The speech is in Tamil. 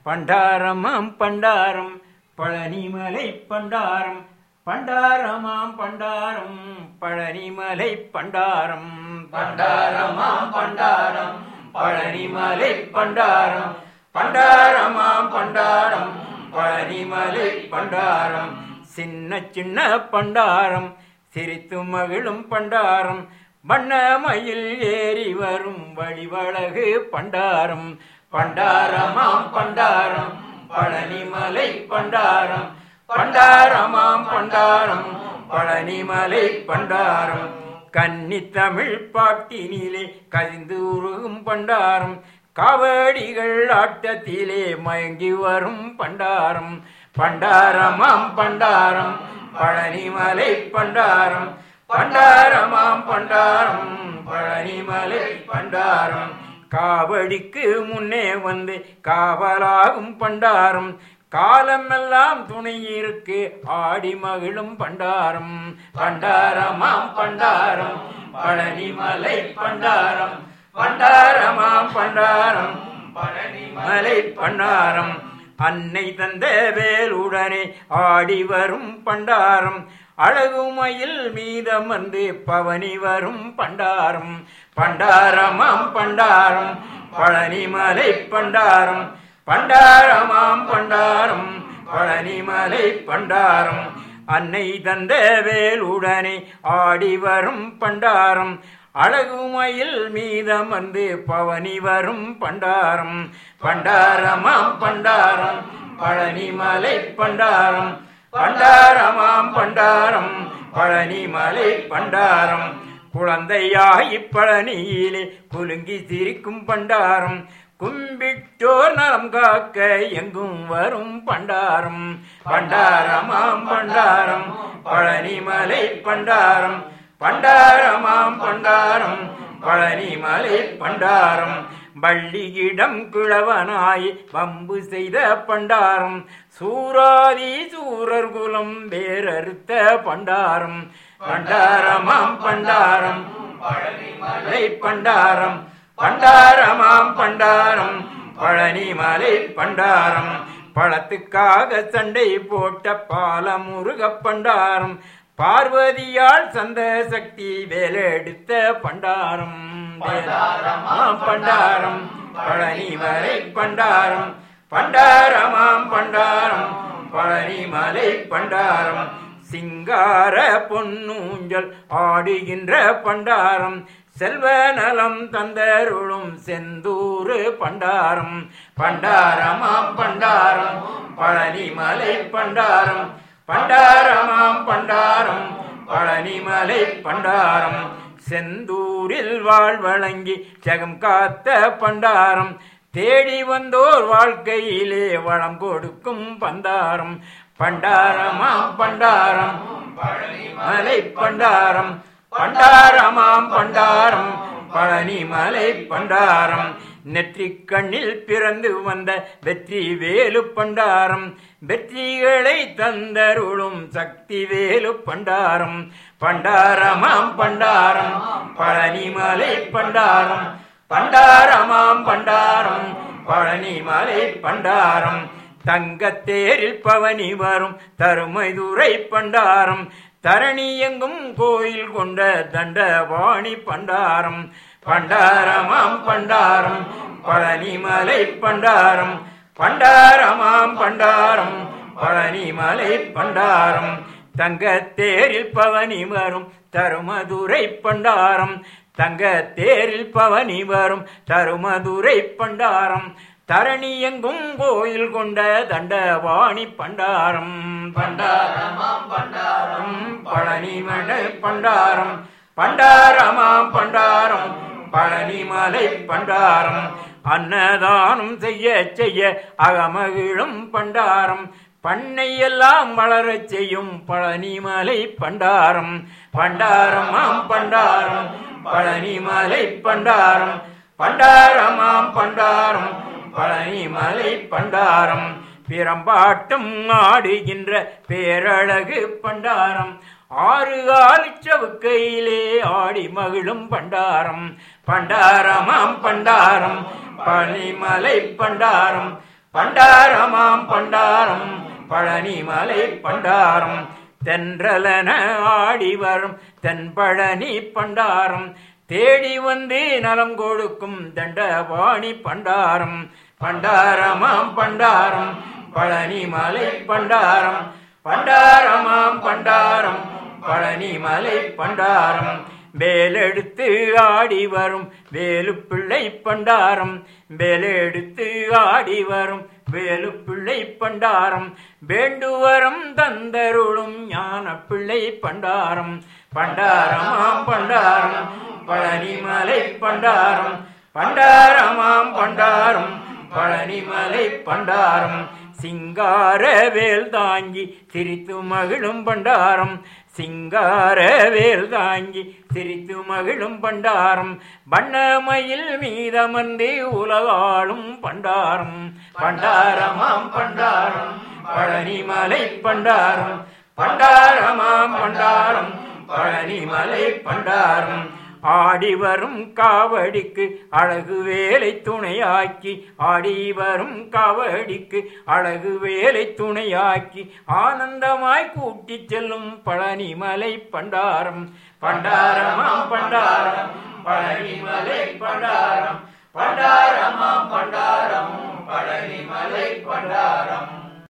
பண்டாரமாம் பண்டாரம் பழனிமலை பண்டாரம் பண்டாரமாம் பண்டாரம் பழனிமலை பண்டாரம் பண்டாரமாம் பண்டாரம் பழனிமலை பண்டாரம் பண்டாரமாம் பண்டாரம் பழனிமலை பண்டாரம் சின்ன சின்ன பண்டாரம் சிரித்து மகிழும் பண்டாரம் வண்ணமயில் ஏறி வரும் வழிவழகு பண்டாரம் பண்டாரமாம் பண்டாரம் பழனிமலை பண்டாரம் பண்டாரமாம் பண்டாரம் பழனிமலை பண்டாரம் கன்னி தமிழ் பாட்டினிலே கசிந்து உருகும் பண்டாரம் காவடிகள் ஆட்டத்திலே மயங்கி வரும் பண்டாரம் பண்டாரமாம் பண்டாரம் பழனிமலை பண்டாரம் பண்டாரமாம் பண்டாரம் பழனிமலை பண்டாரம் காவடிக்கு முன்னே வந்து காவலாகும் பண்டாரம் காலமெல்லாம் துணை இருக்கு ஆடி மகிழும் பண்டாரம் பண்டாரமாம் பண்டாரம் பழனிமலை பண்டாரம் பண்டாரமாம் பண்டாரம் பழனிமலை பண்டாரம் அன்னை தந்த வேலுடனே ஆடி வரும் பண்டாரம் அழகுமயில் மீதம் வந்து பவனி வரும் பண்டாரம் பண்டாரமாம் பண்டாரம் பழனிமலை பண்டாரம் பண்டாரமாம் பண்டாரம் பழனிமலை பண்டாரம் அன்னை தந்த வேலுடனே ஆடி வரும் பண்டாரம் அழகுமயில் மீதம் வந்து பவனி வரும் பண்டாரம் பண்டாரமாம் பண்டாரம் பழனிமலை பண்டாரம் பண்டாரமாம் பண்டாரம் பழனிமலை பண்டாரம் குழந்தையாகி பழனியிலே குலுங்கி சிரிக்கும் பண்டாரம் கும்பிட்டோர் நலம் காக்க எங்கும் வரும் பண்டாரம் பண்டாரமாம் பண்டாரம் பழனிமலை பண்டாரம் பண்டாரமாம் பண்டாரம் பழனிமலை பண்டாரம் வள்ளியிடம் கிழவனாய் வம்பு செய்த பண்டாரம் சூராதி சூரர் குலம் வேறறுத்த பண்டாரம் பண்டாரமாம் பண்டாரம் பழனிமலை பண்டாரம் பண்டாரமாம் பண்டாரம் பழனிமலை பண்டாரம் பழத்துக்காக சண்டை போட்ட பாலமுருக பண்டாரம் பார்வதியால் சந்த சக்தி வேலெடுத்த பண்டாரம் பண்டாரமாம் பண்டாரம் பழனிமலை பண்டாரம் பண்டாரமாம் பண்டாரம் பழனிமலை பண்டாரம் சிங்கார பொன்னூஞ்சல் ஆடுகின்ற பண்டாரம் செல்வ நலம் தந்தருளும் செந்தூரு பண்டாரம் பண்டாரமாம் பண்டாரம் பழனிமலை பண்டாரம் பண்டாரமாம் பண்டாரம் பழனிமலை பண்டாரம் செந்தூரில் வாழ்வழங்கி ஜெகம் காத்த பண்டாரம் தேடி வந்தோர் வாழ்க்கையிலே வளம் கொடுக்கும் பண்டாரம் பண்டாரமாம் பண்டாரம் பழனிமலை பண்டாரம் பண்டாரமாம் பண்டாரம் பழனிமலை பண்டாரம் நெற்றிக் கண்ணில் பிறந்து வந்த வெற்றி வேலு பண்டாரம் வெற்றிகளை தந்தருளும் சக்தி வேலு பண்டாரம் பண்டாரமாம் பண்டாரம் பழனிமலை பண்டாரம் பண்டாரமாம் பண்டாரம் பழனிமலை பண்டாரம் தங்கத்தேரில் பவனி வரும் தருமைதுரை பண்டாரம் தரணி எங்கும் கோயில் கொண்ட தண்டவாணி பண்டாரம் பண்டாரமாம் பண்டாரம் பழனிமலை பண்டாரம் பண்டாரமாம் பண்டாரம் பழனிமலை பண்டாரம் தங்கத்தேரில் பவனி வரும் தருமதுரை பண்டாரம் தங்கத்தேரில் பவனி வரும் தருமதுரை பண்டாரம் தரணி எங்கும் கோயில் கொண்ட தண்டவாணி பண்டாரம் பண்டாரமாம் பண்டாரம் பழனிமட பண்டாரம் பண்டாரமாம் பண்டாரம் பழனிமலை பண்டாரம் அன்னதானம் செய்ய செய்ய அகமகிழும் பண்டாரம் பண்ணையெல்லாம் வளரச் செய்யும் பழனிமலை பண்டாரம் பண்டாரமாம் பண்டாரம் பழனிமலை பண்டாரம் பண்டாரமாம் பண்டாரம் பழனிமலை பண்டாரம் பிரம்பாட்டம் ஆடுகின்ற பேரழகு பண்டாரம் ஆறு காலி சவுக்கையிலே ஆடி மகிழும் பண்டாரம் பண்டாரமாம் பண்டாரம் பழனிமலை பண்டாரம் பண்டாரமாம் பண்டாரம் பழனிமலை பண்டாரம் தென்றலன ஆடி வரும் தென்பழனி பண்டாரம் தேடி வந்து நலம் கொடுக்கும் தண்டபாணி பண்டாரம் பண்டாரமாம் பண்டாரம் பழனிமலை பண்டாரம் பண்டாரமாம் பண்டாரம் பழனிமலை பண்டாரம் வேலெடுத்து ஆடி வரும் வேலு பிள்ளை பண்டாரம் வேலெடுத்து ஆடி வரும் வேலு பிள்ளை பண்டாரம் வேண்டுவரம் தந்தருளும் ஞான பிள்ளை பண்டாரம் பண்டாரமாம் பண்டாரம் பழனிமலை பண்டாரம் பண்டாரமாம் பண்டாரம் பழனிமலை பண்டாரம் சிங்கார வேல் தாங்கி சிரித்து மகிழும் பண்டாரம் சிங்கார வேல் தாங்கி சிரித்து மகிழும் பண்டாரம் வண்ணமயில் மீதமர்ந்து உலகாளும் பண்டாரம் பண்டாரமாம் பண்டாரம் பழனிமலை பண்டாரம் பண்டாரமாம் பண்டாரம் பழனிமலை பண்டாரம் ஆடி வரும் காவடிக்கு அழகு வேலை துணையாக்கி ஆடி வரும் காவடிக்கு அழகு வேலை துணையாக்கி ஆனந்தமாய் கூட்டிச் செல்லும் பழனிமலை பண்டாரம் பண்டாரமாம் பண்டாரம் பழனிமலை பண்டாரம் பண்டாரமாம் பண்டாரம் பழனிமலை பண்டாரம்